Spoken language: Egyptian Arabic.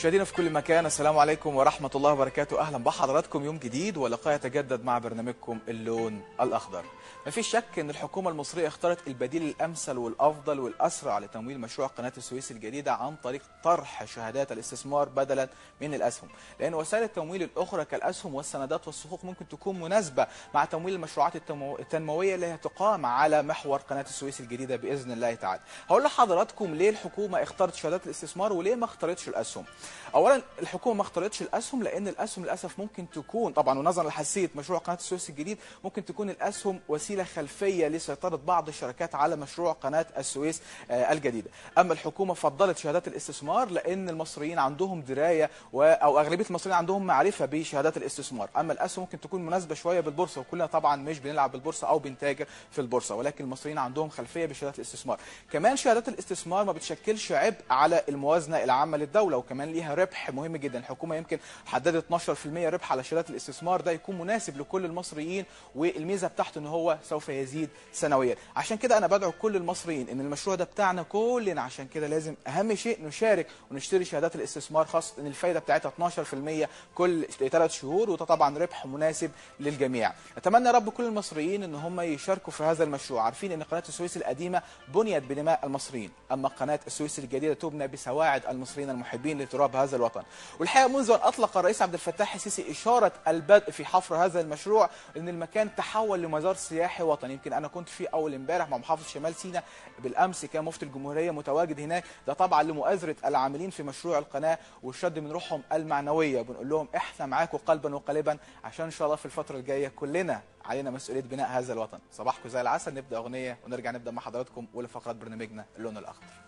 مشاهدينا في كل مكان السلام عليكم ورحمة الله وبركاته أهلا بحضراتكم يوم جديد ولقاء يتجدد مع برنامجكم اللون الأخضر ما فيش شك أن الحكومة المصرية اختارت البديل الأمثل والأفضل والأسرع لتمويل مشروع قناة السويس الجديدة عن طريق طرح شهادات الاستثمار بدلا من الأسهم لأن وسائل التمويل الأخرى كالأسهم والسندات والصكوك ممكن تكون مناسبة مع تمويل المشروعات التمو... التنموية اللي هتقام على محور قناة السويس الجديدة بإذن الله تعالى هقول لحضراتكم ليه الحكومة اختارت شهادات الاستثمار وليه ما اختارتش الأسهم اولا الحكومه ما اختارتش الاسهم لان الاسهم للاسف ممكن تكون طبعا ونظرا لحساسيه مشروع قناه السويس الجديد ممكن تكون الاسهم وسيله خلفيه لسيطره بعض الشركات على مشروع قناه السويس آه الجديده اما الحكومه فضلت شهادات الاستثمار لان المصريين عندهم درايه و... او اغلبيه المصريين عندهم معرفه بشهادات الاستثمار اما الاسهم ممكن تكون مناسبه شويه بالبورصه وكلنا طبعا مش بنلعب بالبورصه او بنتاجر في البورصه ولكن المصريين عندهم خلفيه بشهادات الاستثمار كمان شهادات الاستثمار ما بتشكلش عبء على الموازنه العامه للدوله وكمان ليها ربح مهم جدا الحكومه يمكن حددت 12% ربح على شهادات الاستثمار ده يكون مناسب لكل المصريين والميزه بتاعته ان هو سوف يزيد سنويا عشان كده انا بدعو كل المصريين ان المشروع ده بتاعنا كلنا عشان كده لازم اهم شيء نشارك ونشتري شهادات الاستثمار خاصه ان الفايده بتاعتها 12% كل ثلاث شهور وده طبعا ربح مناسب للجميع اتمنى يا رب كل المصريين ان هم يشاركوا في هذا المشروع عارفين ان قناه السويس القديمه بنيت بدماء المصريين اما قناه السويس الجديده تبنى بسواعد المصريين المحبين لتراب هذا الوطن والحقيقه منذ ان اطلق الرئيس عبد الفتاح السيسي اشاره البدء في حفر هذا المشروع ان المكان تحول لمزار سياحي وطني يمكن انا كنت فيه اول امبارح مع محافظ شمال سيناء بالامس كان مفتي الجمهوريه متواجد هناك ده طبعا لمؤازره العاملين في مشروع القناه والشد من روحهم المعنويه بنقول لهم احنا معاكم قلبا وقالبا عشان ان شاء الله في الفتره الجايه كلنا علينا مسؤوليه بناء هذا الوطن صباحكم زي العسل نبدا اغنيه ونرجع نبدا مع حضراتكم اولى فقرات برنامجنا اللون الاخضر